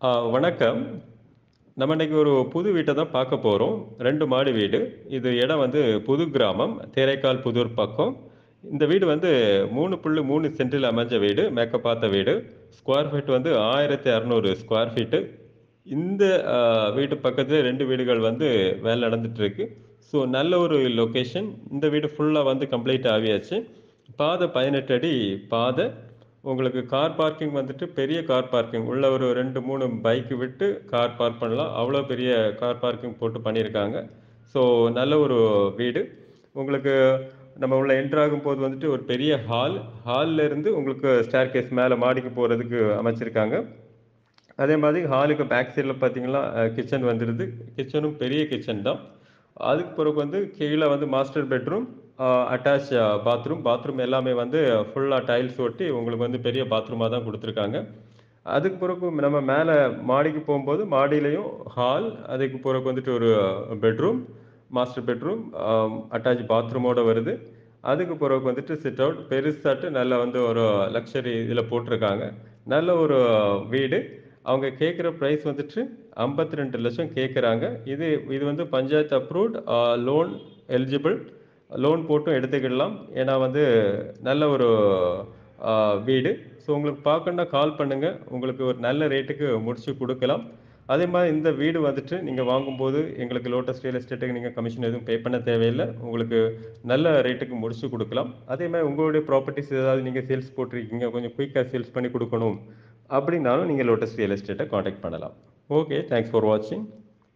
ஆ, வணக்கம் நம்ம இன்னைக்கு ஒரு புது வீட்டை தான் பார்க்க போகிறோம் ரெண்டு மாடி வீடு இது இடம் வந்து புது கிராமம் தேரைக்கால் புதூர் பக்கம் இந்த வீடு வந்து மூணு புள்ளி மூணு சென்டில் அமைஞ்ச வீடு மேக்கப் பார்த்த வீடு ஸ்கொயர் ஃபீட் வந்து ஆயிரத்தி அறநூறு ஸ்கொயர் ஃபீட்டு இந்த ஆ, வீட்டு பக்கத்தில் ரெண்டு வீடுகள் வந்து வேலை நடந்துட்டு இருக்கு ஸோ நல்ல ஒரு லொக்கேஷன் இந்த வீடு ஃபுல்லாக வந்து கம்ப்ளீட் ஆகியாச்சு பாதை பதினெட்டு அடி பாதை உங்களுக்கு கார் பார்க்கிங் வந்துட்டு பெரிய கார் பார்க்கிங் உள்ள ஒரு ரெண்டு மூணு பைக் விட்டு கார் பார்க் பண்ணலாம் அவ்வளோ பெரிய கார் பார்க்கிங் போட்டு பண்ணியிருக்காங்க ஸோ நல்ல ஒரு வீடு உங்களுக்கு நம்ம உள்ள என்ட்ரு ஆகும்போது வந்துட்டு ஒரு பெரிய ஹால் ஹால்ல இருந்து உங்களுக்கு ஸ்டேர் கேஸ் மேலே மாடிக்கு போகிறதுக்கு அமைச்சிருக்காங்க அதே மாதிரி ஹாலுக்கு பேக் சைடில் பார்த்தீங்கன்னா கிச்சன் வந்துடுது கிச்சனும் பெரிய கிச்சன் தான் அதுக்கு பிறகு வந்து கீழே வந்து master bedroom attach bathroom bathroom எல்லாமே வந்து ஃபுல்லாக டைல்ஸ் ஒட்டி உங்களுக்கு வந்து பெரிய பாத்ரூமாக தான் கொடுத்துருக்காங்க அதுக்கு பிறகு நம்ம மேலே மாடிக்கு போகும்போது மாடியிலையும் ஹால் அதுக்கு பிறகு வந்துட்டு ஒரு பெட்ரூம் மாஸ்டர் பெட்ரூம் அட்டாச் பாத்ரூமோட வருது அதுக்கு பிறகு வந்துட்டு சிட் அவுட் பெருசாட்டு நல்ல வந்து ஒரு லக்ஸரி இதில் போட்டிருக்காங்க நல்ல ஒரு வீடு அவங்க கேட்குற ப்ரைஸ் வந்துட்டு ஐம்பத்தி ரெண்டு லட்சம் கேட்குறாங்க இது இது வந்து panchayat approved loan eligible loan போட்டும் எடுத்துக்கிடலாம் ஏன்னா வந்து நல்ல ஒரு ஆ, வீடு ஸோ உங்களுக்கு பார்க்கணுன்னா கால் பண்ணுங்கள் உங்களுக்கு ஒரு நல்ல ரேட்டுக்கு முடிச்சு கொடுக்கலாம் அதே மாதிரி இந்த வீடு வந்துட்டு நீங்கள் வாங்கும்போது எங்களுக்கு லோட்டஸ் ரியல் எஸ்டேட்டுக்கு நீங்கள் கமிஷன் எதுவும் பே பண்ண தேவையில்லை உங்களுக்கு நல்ல ரேட்டுக்கு முடிச்சு கொடுக்கலாம் அதே மாதிரி உங்களுடைய ப்ராப்பர்ட்டிஸ் ஏதாவது நீங்கள் சேல்ஸ் போட்டிருக்கீங்க கொஞ்சம் குயிக்காக சேல்ஸ் பண்ணி கொடுக்கணும் அப்படின்னாலும் நீங்கள் லோட்டஸ் ரியல் எஸ்டேட்டை காண்டாக்ட் பண்ணலாம் ஓகே தேங்க்ஸ் ஃபார் வாட்சிங்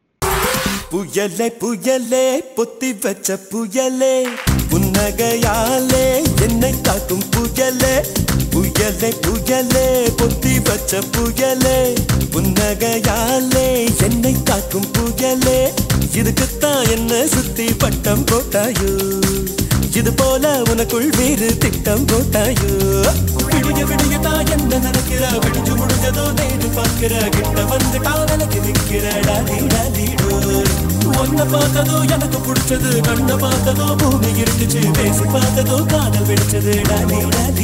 புயலே புயலே பொத்தி வச்ச புயலே புன்னகையாலே என்னை காக்கும் புயலே புயலே புயலே பொத்தி வச்ச புயலே புன்னகையாலே என்னை காக்கும் புயலே இதுக்குத்தான் என்ன சுத்தி பட்டம் போட்டாயோ இது போல உனக்குள் வேறு திட்டம் போட்டாயோ விடிய விடியதான் என்ன நினைக்கிற விடிஞ்சு முடிஞ்சதோ நேரு பார்க்கிற கிட்ட வந்து காதலுக்கு நிற்கிற டாலி டாலிடோ ஒன்ன பார்த்ததோ எனக்கு பிடிச்சது கண்ண பார்த்ததோ பூமி இருந்துச்சு பேசி பார்த்ததோ காதல் வெடிச்சது டாலி டாலி